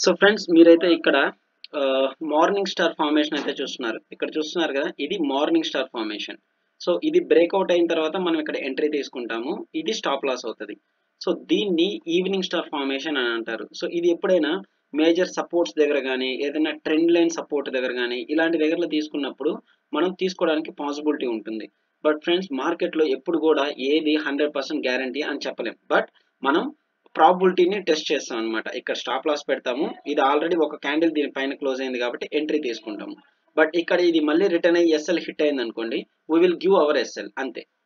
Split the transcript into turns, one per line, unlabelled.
so friends మీరైతే ఇక్కడ morning star formation అయితే చూస్తున్నారు ఇక్కడ చూస్తున్నారు కదా ఇది మార్నింగ్ స్టార్ ఫార్మేషన్ సో ఇది బ్రేక్అవుట్ అయిన తర్వాత మనం ఇక్కడ ఎంట్రీ తీసుకుంటాము ఇది స్టాప్ లాస్ అవుతుంది సో దీన్ని ఈవినింగ్ స్టార్ ఫార్మేషన్ అని అంటారు సో ఇది ఎప్పుడైనా మేజర్ సపోర్ట్స్ దగ్గర కానీ ఏదైనా ట్రెండ్ లైన్ సపోర్ట్ దగ్గర కానీ ఇలాంటి దగ్గరలో తీసుకున్నప్పుడు మనం తీసుకోవడానికి పాసిబిలిటీ ఉంటుంది బట్ ఫ్రెండ్స్ మార్కెట్లో ఎప్పుడు కూడా ఏది హండ్రెడ్ పర్సెంట్ గ్యారంటీ అని చెప్పలేం బట్ మనం ప్రాబిలిటీని టెస్ట్ చేస్తాం అనమాట ఇక్కడ స్టాప్ లాస్ పెడతాము ఇది ఆల్రెడీ ఒక క్యాండిల్ దీని పైన క్లోజ్ అయింది కాబట్టి ఎంట్రీ తీసుకుంటాము బట్ ఇక్కడ ఇది మళ్ళీ రిటర్న్ అయ్యి ఎస్ఎల్ హిట్ అయింది అనుకోండి we will give our SL అంతే